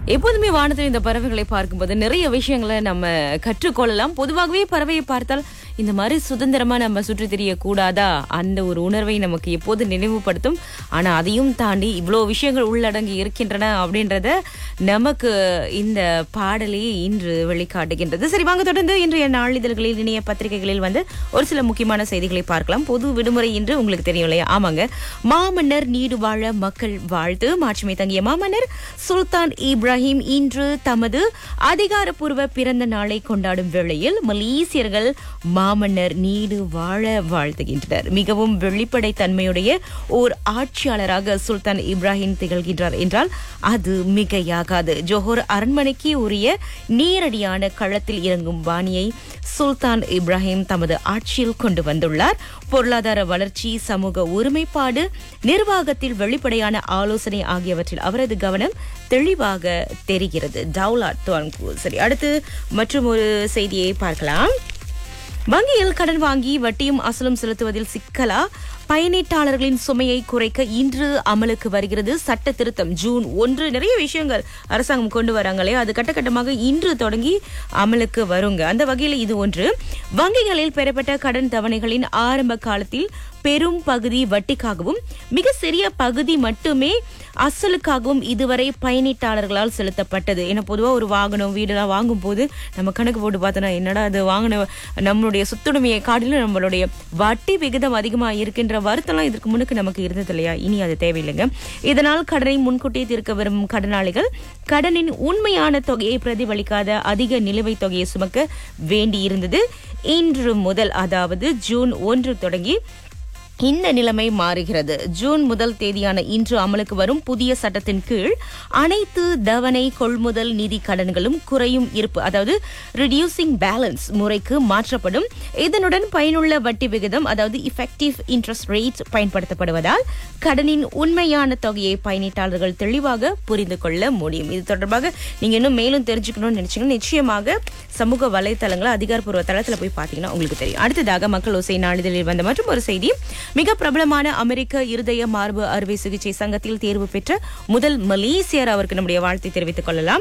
எப்போதுமே வானத்தில் இந்த பறவைகளை பார்க்கும்போது நிறைய விஷயங்களை நம்ம கற்றுக்கொள்ளலாம் பொதுவாகவே பறவையை பார்த்தால் இந்த மாதிரி சுதந்திரமா நம்ம சுற்றி தெரியக்கூடாதா அந்த ஒரு உணர்வை நமக்கு எப்போது நினைவுபடுத்தும் ஆனா அதையும் தாண்டி இவ்வளோ விஷயங்கள் உள்ளடங்கி இருக்கின்றன அப்படின்றத நமக்கு இந்த பாடலே இன்று வெளிக்காட்டுகின்றது சரி வாங்க தொடர்ந்து இன்றைய நாளிதழ்களில் இணைய பத்திரிகைகளில் வந்து ஒரு சில முக்கியமான செய்திகளை பார்க்கலாம் பொது விடுமுறை இன்று உங்களுக்கு தெரியும் இல்லையா ஆமாங்க மாமன்னர் நீடு வாழ மக்கள் வாழ்த்து மாட்சிமை தங்கிய மாமன்னர் சுல்தான் இப்ராஹிம் இன்று தமது அதிகாரப்பூர்வ பிறந்த நாளை கொண்டாடும் வேளையில் மலேசியர்கள் மாமன்னர் நீடு வாழ வாழ்த்துகின்றனர் மிகவும் வெளிப்படைத்தன்மையுடைய ஓர் ஆட்சியாளராக சுல்தான் இப்ராஹிம் திகழ்கின்றார் என்றால் அது மிகையாகாது ஜோஹர் அரண்மனைக்கு உரிய நேரடியான களத்தில் இறங்கும் பாணியை சுல்தான் இப்ராஹிம் தமது ஆட்சியில் கொண்டு வந்துள்ளார் பொருளாதார வளர்ச்சி சமூக ஒருமைப்பாடு நிர்வாகத்தில் வெளிப்படையான ஆலோசனை ஆகியவற்றில் அவரது கவனம் தெளிவாக தெரிகிறது டவுலாட் துவாங்கு சரி அடுத்து மற்றும் ஒரு செய்தியை பார்க்கலாம் வங்கியில் கடன் வாங்கி வட்டியும் அசலும் செலுத்துவதில் சிக்கலா பயனீட்டாளர்களின் சுமையை குறைக்க இன்று அமலுக்கு வருகிறது சட்ட திருத்தம் ஜூன் ஒன்று நிறைய விஷயங்கள் அரசாங்கம் கொண்டு வராங்களே அது கட்டக்கட்டமாக இன்று தொடங்கி அமலுக்கு வருங்க அந்த வகையில் இது ஒன்று வங்கிகளில் பெறப்பட்ட கடன் தவணைகளின் ஆரம்ப காலத்தில் பெரும் பகுதி வட்டிக்காகவும் மிக சிறிய பகுதி மட்டுமே அசலுக்காகவும் இதுவரை பயனீட்டாளர்களால் செலுத்தப்பட்டது ஏன்னா பொதுவாக ஒரு வாகனம் வீடெல்லாம் வாங்கும் போது நம்ம கணக்கு போட்டு பார்த்தோன்னா என்னடா அது வாங்கின நம்மளுடைய சொத்துடைமையை காட்டிலும் நம்மளுடைய வட்டி விகிதம் அதிகமாக இருக்கின்ற வருத்தம்லாம் இதற்கு முன்னுக்கு நமக்கு இருந்தது இல்லையா இனி அது தேவையில்லைங்க இதனால் கடனை முன்கூட்டியே தீர்க்க விரும்பும் கடனாளிகள் கடனின் உண்மையான தொகையை பிரதிபலிக்காத அதிக நிலுவைத் தொகையை சுமக்க வேண்டியிருந்தது இன்று முதல் அதாவது ஜூன் ஒன்று தொடங்கி இந்த நிலைமை மாறுகிறது ஜூன் முதல் தேதியான இன்று அமலுக்கு வரும் புதிய சட்டத்தின் கீழ் அனைத்து தவணை கொள்முதல் நிதி கடன்களும் குறையும் இருப்பு அதாவது ரிடியூசிங் பேலன்ஸ் முறைக்கு மாற்றப்படும் இதனுடன் பயனுள்ள வட்டி விகிதம் அதாவது இஃபெக்டிவ் இன்ட்ரெஸ்ட் ரேட் பயன்படுத்தப்படுவதால் கடனின் உண்மையான தொகையை பயனீட்டாளர்கள் தெளிவாக புரிந்து கொள்ள முடியும் இது தொடர்பாக நீங்க இன்னும் மேலும் தெரிஞ்சுக்கணும்னு நினைச்சீங்கன்னா நிச்சயமாக சமூக வலைத்தளங்களை அதிகாரப்பூர்வ தளத்துல போய் பாத்தீங்கன்னா உங்களுக்கு தெரியும் அடுத்ததாக மக்கள் ஓசை நாளிதழில் வந்த மற்றும் ஒரு செய்தி மிக பிரபலமான அமெரிக்க இருதய மார்பு அறுவை சிகிச்சை சங்கத்தில் தேர்வு பெற்ற முதல் மலேசியர் அவருக்கு நம்முடைய வாழ்த்தை தெரிவித்துக் கொள்ளலாம்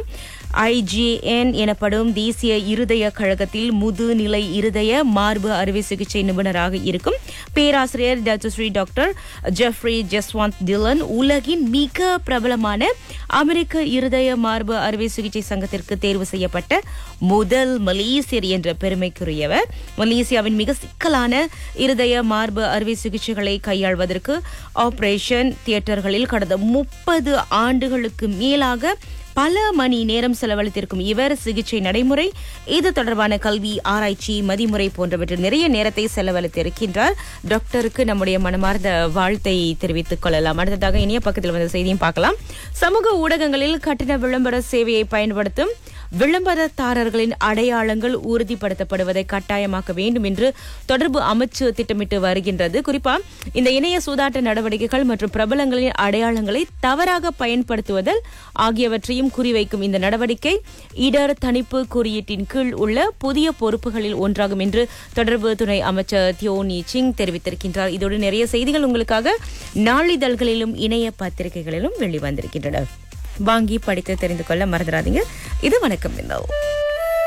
ஐஜிஎன் எனப்படும் தேசிய இருதய கழகத்தில் முதுநிலை இருதய மார்பு அறுவை சிகிச்சை நிபுணராக இருக்கும் பேராசிரியர் doctor Shri doctor Jeffrey Jaswant Dylan உலகின் மிக பிரபலமான அமெரிக்க இருதய மார்பு அறுவை சிகிச்சை சங்கத்திற்கு தேர்வு செய்யப்பட்ட முதல் மலேசியர் என்ற பெருமைக்குரியவர் மலேசியாவின் மிக சிக்கலான இருதய மார்பு அறுவை சிகிச்சைகளை கையாள்வதற்கு ஆபரேஷன் தியேட்டர்களில் கடந்த முப்பது ஆண்டுகளுக்கு மேலாக பல மணி நேரம் செலவழித்திருக்கும் இவர் சிகிச்சை நடைமுறை இது தொடர்பான கல்வி ஆராய்ச்சி மதிமுறை போன்றவற்றில் நிறைய நேரத்தை செலவழித்திருக்கின்றார் டாக்டருக்கு நம்முடைய மனமார்ந்த வாழ்த்தை தெரிவித்துக் கொள்ளலாம் அடுத்ததாக இனிய பக்கத்தில் வந்த செய்தியும் பார்க்கலாம் சமூக ஊடகங்களில் கட்டண விளம்பர சேவையை பயன்படுத்தும் விளம்பரதாரர்களின் அடையாளங்கள் உறுதிப்படுத்தப்படுவதை கட்டாயமாக்க வேண்டும் என்று தொடர்பு அமைச்சு திட்டமிட்டு வருகின்றது குறிப்பா இந்த இணைய சூதாட்ட நடவடிக்கைகள் மற்றும் பிரபலங்களின் அடையாளங்களை தவறாக பயன்படுத்துவதல் ஆகியவற்றையும் குறிவைக்கும் இந்த நடவடிக்கை இடர் தணிப்பு குறியீட்டின் கீழ் உள்ள புதிய பொறுப்புகளில் ஒன்றாகும் என்று தொடர்பு துணை அமைச்சர் தியோனி சிங் தெரிவித்திருக்கின்றார் இதோடு நிறைய செய்திகள் உங்களுக்காக நாளிதழ்களிலும் இணைய பத்திரிகைகளிலும் வெளிவந்திருக்கின்றன வாங்கி படித்து தெரிந்து கொள்ள மறந்துடாதீங்க இது வணக்கம் மின்னல்